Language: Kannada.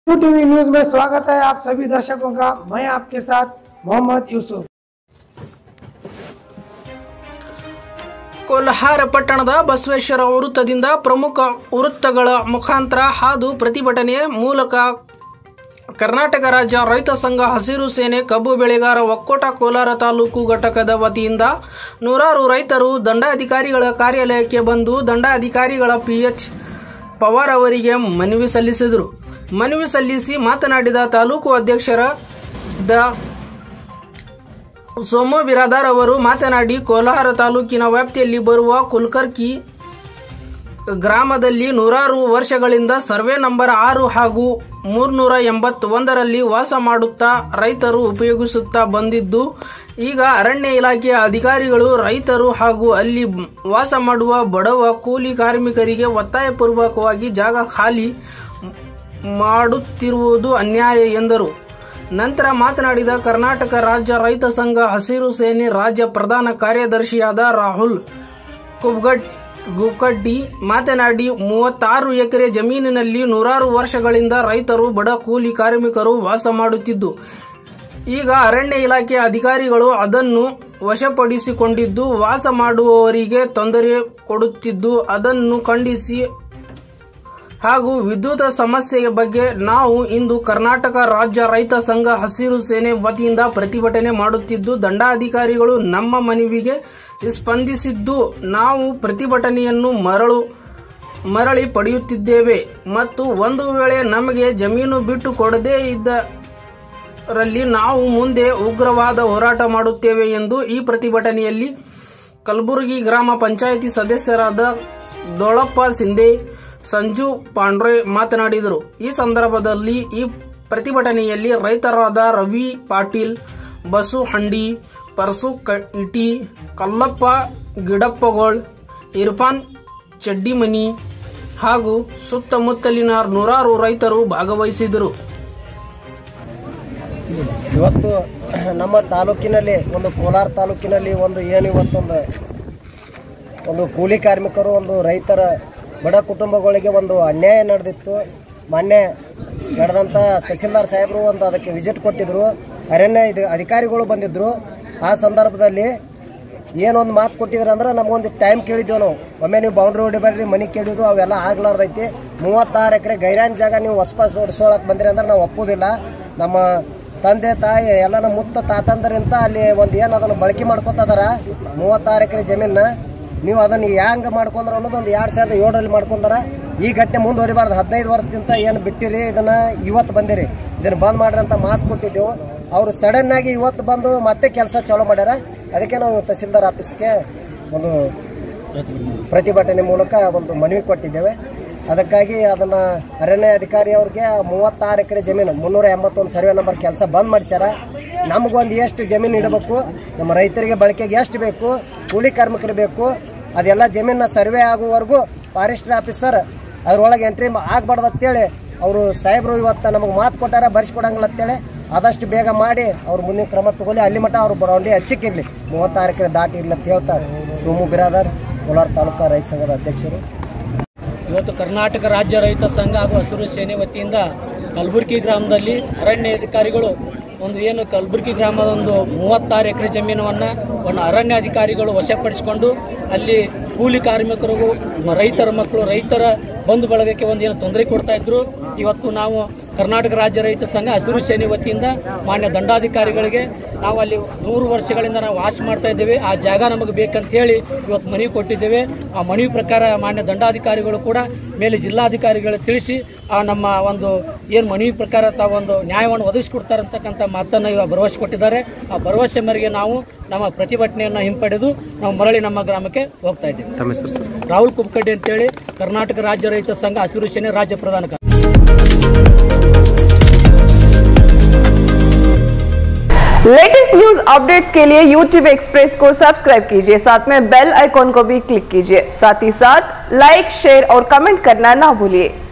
टीवी न्यूज में स्वागत है आप सभी दर्शकों का मैं आपके साथ मोहम्मद यूसुफ ಕೊಲ್ಹಾರ ಪಟ್ಟಣದ ಬಸವೇಶ್ವರ ವೃತ್ತದಿಂದ ಪ್ರಮುಖ ವೃತ್ತಗಳ ಮುಖಾಂತರ ಹಾದು ಪ್ರತಿಭಟನೆ ಮೂಲಕ ಕರ್ನಾಟಕ ರಾಜ್ಯ ರೈತ ಸಂಘ ಹಸಿರು ಸೇನೆ ಕಬ್ಬು ಬೆಳೆಗಾರ ಒಕ್ಕೂಟ ಕೋಲಾರ ತಾಲೂಕು ಘಟಕದ ವತಿಯಿಂದ ನೂರಾರು ರೈತರು ದಂಡಾಧಿಕಾರಿಗಳ ಕಾರ್ಯಾಲಯಕ್ಕೆ ಬಂದು ದಂಡಾಧಿಕಾರಿಗಳ ಪಿ ಎಚ್ ಪವಾರ್ ಅವರಿಗೆ ಮನವಿ ಸಲ್ಲಿಸಿದರು ಮನವಿ ಸಲ್ಲಿಸಿ ಮಾತನಾಡಿದ ತಾಲೂಕು ಅಧ್ಯಕ್ಷರ ದ ಸೋಮು ಬಿರಾದಾರ್ ಅವರು ಮಾತನಾಡಿ ಕೋಲಾರ ತಾಲೂಕಿನ ವ್ಯಾಪ್ತಿಯಲ್ಲಿ ಬರುವ ಕುಲ್ಕರ್ಕಿ ಗ್ರಾಮದಲ್ಲಿ ನೂರಾರು ವರ್ಷಗಳಿಂದ ಸರ್ವೆ ನಂಬರ್ ಆರು ಹಾಗೂ ಮೂರ್ನೂರ ಎಂಬತ್ತೊಂದರಲ್ಲಿ ವಾಸ ಮಾಡುತ್ತಾ ರೈತರು ಉಪಯೋಗಿಸುತ್ತಾ ಬಂದಿದ್ದು ಈಗ ಅರಣ್ಯ ಇಲಾಖೆಯ ಅಧಿಕಾರಿಗಳು ರೈತರು ಹಾಗೂ ಅಲ್ಲಿ ವಾಸ ಮಾಡುವ ಬಡವ ಕೂಲಿ ಕಾರ್ಮಿಕರಿಗೆ ಒತ್ತಾಯಪೂರ್ವಕವಾಗಿ ಜಾಗ ಖಾಲಿ ಮಾಡುತ್ತಿರುವುದು ಅನ್ಯಾಯ ಎಂದರು ನಂತರ ಮಾತನಾಡಿದ ಕರ್ನಾಟಕ ರಾಜ್ಯ ರೈತ ಸಂಘ ಹಸಿರು ಸೇನೆ ರಾಜ್ಯ ಪ್ರಧಾನ ಕಾರ್ಯದರ್ಶಿಯಾದ ರಾಹುಲ್ ಕುಬ್ಗಡ್ ಗುಕಡ್ಡಿ ಮಾತನಾಡಿ ಮೂವತ್ತಾರು ಎಕರೆ ಜಮೀನಿನಲ್ಲಿ ನೂರಾರು ವರ್ಷಗಳಿಂದ ರೈತರು ಬಡ ಕೂಲಿ ಕಾರ್ಮಿಕರು ವಾಸ ಮಾಡುತ್ತಿದ್ದು ಈಗ ಅರಣ್ಯ ಇಲಾಖೆ ಅಧಿಕಾರಿಗಳು ಅದನ್ನು ವಶಪಡಿಸಿಕೊಂಡಿದ್ದು ವಾಸ ಮಾಡುವವರಿಗೆ ತೊಂದರೆ ಕೊಡುತ್ತಿದ್ದು ಅದನ್ನು ಖಂಡಿಸಿ ಹಾಗೂ ವಿದ್ಯುತ್ ಸಮಸ್ಯೆಯ ಬಗ್ಗೆ ನಾವು ಇಂದು ಕರ್ನಾಟಕ ರಾಜ್ಯ ರೈತ ಸಂಘ ಹಸಿರು ಸೇನೆ ವತಿಯಿಂದ ಪ್ರತಿಭಟನೆ ಮಾಡುತ್ತಿದ್ದು ದಂಡಾಧಿಕಾರಿಗಳು ನಮ್ಮ ಮನವಿಗೆ ಸ್ಪಂದಿಸಿದ್ದು ನಾವು ಪ್ರತಿಭಟನೆಯನ್ನು ಮರಳು ಮರಳಿ ಪಡೆಯುತ್ತಿದ್ದೇವೆ ಮತ್ತು ಒಂದು ವೇಳೆ ನಮಗೆ ಜಮೀನು ಬಿಟ್ಟು ಕೊಡದೇ ಇದ್ದರಲ್ಲಿ ನಾವು ಮುಂದೆ ಉಗ್ರವಾದ ಹೋರಾಟ ಮಾಡುತ್ತೇವೆ ಎಂದು ಈ ಪ್ರತಿಭಟನೆಯಲ್ಲಿ ಕಲಬುರಗಿ ಗ್ರಾಮ ಪಂಚಾಯಿತಿ ಸದಸ್ಯರಾದ ದೊಳಪ್ಪ ಸಿಂಧೆ ಸಂಜು ಪಾಂಡ್ರೆ ಮಾತನಾಡಿದರು ಈ ಸಂದರ್ಭದಲ್ಲಿ ಈ ಪ್ರತಿಭಟನೆಯಲ್ಲಿ ರೈತರಾದ ರವಿ ಪಾಟೀಲ್ ಬಸು ಹಂಡಿ ಪರಸು ಕ- ಇಟಿ ಕಲ್ಲಪ್ಪ ಗಿಡಪ್ಪಗೋಳ್ ಇರ್ಫಾನ್ ಚಡ್ಡಿಮನಿ ಹಾಗೂ ಸುತ್ತಮುತ್ತಲಿನ ನೂರಾರು ರೈತರು ಭಾಗವಹಿಸಿದರು ಇವತ್ತು ನಮ್ಮ ತಾಲೂಕಿನಲ್ಲಿ ಒಂದು ಕೋಲಾರ ತಾಲೂಕಿನಲ್ಲಿ ಒಂದು ಏನು ಇವತ್ತೊಂದು ಒಂದು ಕೂಲಿ ಕಾರ್ಮಿಕರು ಒಂದು ರೈತರ ಬಡ ಕುಟುಂಬಗಳಿಗೆ ಒಂದು ಅನ್ಯಾಯ ನಡೆದಿತ್ತು ಮೊನ್ನೆ ನಡೆದಂಥ ತಹಸೀಲ್ದಾರ್ ಸಾಹೇಬರು ಒಂದು ಅದಕ್ಕೆ ವಿಸಿಟ್ ಕೊಟ್ಟಿದ್ರು ಅರಣ್ಯ ಇದು ಅಧಿಕಾರಿಗಳು ಬಂದಿದ್ದರು ಆ ಸಂದರ್ಭದಲ್ಲಿ ಏನೊಂದು ಮಾತು ಕೊಟ್ಟಿದ್ರು ಅಂದ್ರೆ ನಮಗೊಂದು ಟೈಮ್ ಕೇಳಿದ್ವಿ ನಾವು ಒಮ್ಮೆ ನೀವು ಬೌಂಡ್ರಿ ಹೊಡಿ ಬರ್ರಿ ಮನೆ ಕೇಳಿದ್ವು ಅವೆಲ್ಲ ಆಗ್ಲಾರ್ದೈತಿ ಮೂವತ್ತಾರು ಎಕರೆ ಗೈರಾನ್ ಜಾಗ ನೀವು ಹೊಸಪಾಸ್ ಓಡಿಸೋಳಕ್ಕೆ ಬಂದ್ರಿ ಅಂದ್ರೆ ನಾವು ಒಪ್ಪೋದಿಲ್ಲ ನಮ್ಮ ತಂದೆ ತಾಯಿ ಎಲ್ಲ ನಮ್ಮ ಮುತ್ತ ತಾತಂದರಿಂದ ಅಲ್ಲಿ ಒಂದು ಏನು ಅದನ್ನು ಬಳಕೆ ಮಾಡ್ಕೊತದಾರ ಮೂವತ್ತಾರು ಎಕರೆ ಜಮೀನ ನೀವು ಅದನ್ನು ಹ್ಯಾಂಗ ಮಾಡ್ಕೊಂಡ್ರ ಅನ್ನೋದು ಒಂದು ಎರಡು ಸಾವಿರದ ಏಳರಲ್ಲಿ ಮಾಡ್ಕೊಂಡಾರ ಈ ಘಟನೆ ಮುಂದುವರಿಬಾರ್ದು ಹದಿನೈದು ವರ್ಷದಿಂದ ಏನು ಬಿಟ್ಟಿರಿ ಇದನ್ನ ಇವತ್ತು ಬಂದಿರಿ ಇದನ್ನ ಬಂದ್ ಮಾಡ್ರಿ ಅಂತ ಮಾತು ಕೊಟ್ಟಿದ್ದೆವು ಅವರು ಸಡನ್ ಆಗಿ ಇವತ್ತು ಬಂದು ಮತ್ತೆ ಕೆಲಸ ಚಾಲೂ ಮಾಡ್ಯಾರ ಅದಕ್ಕೆ ನಾವು ತಹಸೀಲ್ದಾರ್ ಆಫೀಸ್ಗೆ ಒಂದು ಪ್ರತಿಭಟನೆ ಮೂಲಕ ಒಂದು ಮನವಿ ಕೊಟ್ಟಿದ್ದೇವೆ ಅದಕ್ಕಾಗಿ ಅದನ್ನ ಅರಣ್ಯ ಅಧಿಕಾರಿ ಅವ್ರಿಗೆ ಮೂವತ್ತಾರು ಎಕರೆ ಜಮೀನು ಮುನ್ನೂರ ಎಂಬತ್ತೊಂದು ಸರ್ವೆ ನಂಬರ್ ಕೆಲಸ ಬಂದ್ ಮಾಡಿಸ್ಯಾರ ನಮಗೊಂದು ಎಷ್ಟು ಜಮೀನು ಇಡಬೇಕು ನಮ್ಮ ರೈತರಿಗೆ ಬಳಕೆಗೆ ಎಷ್ಟು ಬೇಕು ಕೂಲಿ ಕಾರ್ಮಿಕರು ಬೇಕು ಅದೆಲ್ಲ ಜಮೀನ ಸರ್ವೆ ಆಗುವವರೆಗೂ ಫಾರೆಸ್ಟ್ರಿ ಆಫೀಸರ್ ಅದ್ರೊಳಗೆ ಎಂಟ್ರಿ ಆಗ್ಬಾರ್ದು ಅಂತೇಳಿ ಅವರು ಸಾಹೇಬರು ಇವತ್ತು ನಮಗೆ ಮಾತು ಕೊಟ್ಟಾರ ಬರ್ಸ್ಕೊಡಂಗಿಲ್ಲ ಅಂತೇಳಿ ಆದಷ್ಟು ಬೇಗ ಮಾಡಿ ಅವ್ರು ಮುಂದಿನ ಕ್ರಮ ತಗೊಳ್ಳಿ ಅಲ್ಲಿ ಮಟ್ಟ ಅವ್ರು ಬರೌಂಡಿ ಹಚ್ಚಿಕ್ಕಿರ್ಲಿ ಮೂವತ್ತಾರು ಎಕರೆ ದಾಟಿ ಇರ್ಲಿ ಅಂತ ಹೇಳ್ತಾರೆ ಸೋಮು ಬಿರಾದರ್ ಕೋಲಾರ ತಾಲೂಕಾ ರೈತ ಸಂಘದ ಅಧ್ಯಕ್ಷರು ಇವತ್ತು ಕರ್ನಾಟಕ ರಾಜ್ಯ ರೈತ ಸಂಘ ಹಾಗೂ ಹಸಿರು ಸೇನೆ ವತಿಯಿಂದ ಕಲಬುರಗಿ ಗ್ರಾಮದಲ್ಲಿ ಅರಣ್ಯ ಅಧಿಕಾರಿಗಳು ಒಂದು ಏನು ಕಲಬುರಗಿ ಗ್ರಾಮದ ಒಂದು ಮೂವತ್ತಾರು ಎಕರೆ ಜಮೀನವನ್ನು ಒಂದು ಅರಣ್ಯ ಅಧಿಕಾರಿಗಳು ವಶಪಡಿಸಿಕೊಂಡು ಅಲ್ಲಿ ಕೂಲಿ ಕಾರ್ಮಿಕರಿಗೂ ರೈತರ ಮಕ್ಕಳು ರೈತರ ಬಂಧು ಬಳಗಕ್ಕೆ ಒಂದು ಏನು ತೊಂದರೆ ಕೊಡ್ತಾ ಇದ್ರು ಇವತ್ತು ನಾವು ಕರ್ನಾಟಕ ರಾಜ್ಯ ರೈತ ಸಂಘ ಹಸಿರು ಸೇನೆ ವತಿಯಿಂದ ಮಾನ್ಯ ದಂಡಾಧಿಕಾರಿಗಳಿಗೆ ನಾವು ಅಲ್ಲಿ ನೂರು ವರ್ಷಗಳಿಂದ ನಾವು ವಾಸ ಮಾಡ್ತಾ ಇದ್ದೇವೆ ಆ ಜಾಗ ನಮಗೆ ಬೇಕಂತ ಹೇಳಿ ಇವತ್ತು ಮನವಿ ಕೊಟ್ಟಿದ್ದೇವೆ ಆ ಮನವಿ ಪ್ರಕಾರ ಮಾನ್ಯ ದಂಡಾಧಿಕಾರಿಗಳು ಕೂಡ ಮೇಲೆ ಜಿಲ್ಲಾಧಿಕಾರಿಗಳು ತಿಳಿಸಿ ಆ ನಮ್ಮ ಒಂದು ಏನು ಮನವಿ ಪ್ರಕಾರ ತಾವೊಂದು ನ್ಯಾಯವನ್ನು ಒದಗಿಸಿಕೊಡ್ತಾರೆ ಅಂತಕ್ಕಂಥ ಮಾತನ್ನು ಇವಾಗ ಭರವಸೆ ಕೊಟ್ಟಿದ್ದಾರೆ ಆ ಭರವಸೆ ಮೇರೆಗೆ ನಾವು ನಮ್ಮ ಪ್ರತಿಭಟನೆಯನ್ನು ಹಿಂಪಡೆದು ನಾವು ಮರಳಿ ನಮ್ಮ ಗ್ರಾಮಕ್ಕೆ ಹೋಗ್ತಾ ಇದ್ದೀವಿ ರಾಹುಲ್ ಕುಬ್ಕಡ್ಡಿ ಅಂತೇಳಿ ಕರ್ನಾಟಕ ರಾಜ್ಯ ರೈತ ಸಂಘ ಹಸಿರು ಸೇನೆ ರಾಜ್ಯ ಪ್ರಧಾನ ಕಾರ್ಯದರ್ಶಿ. लेटेस्ट न्यूज अपडेट्स के लिए YouTube एक्सप्रेस को सब्सक्राइब कीजिए साथ में बेल आइकॉन को भी क्लिक कीजिए साथ ही साथ लाइक शेयर और कमेंट करना ना भूलिए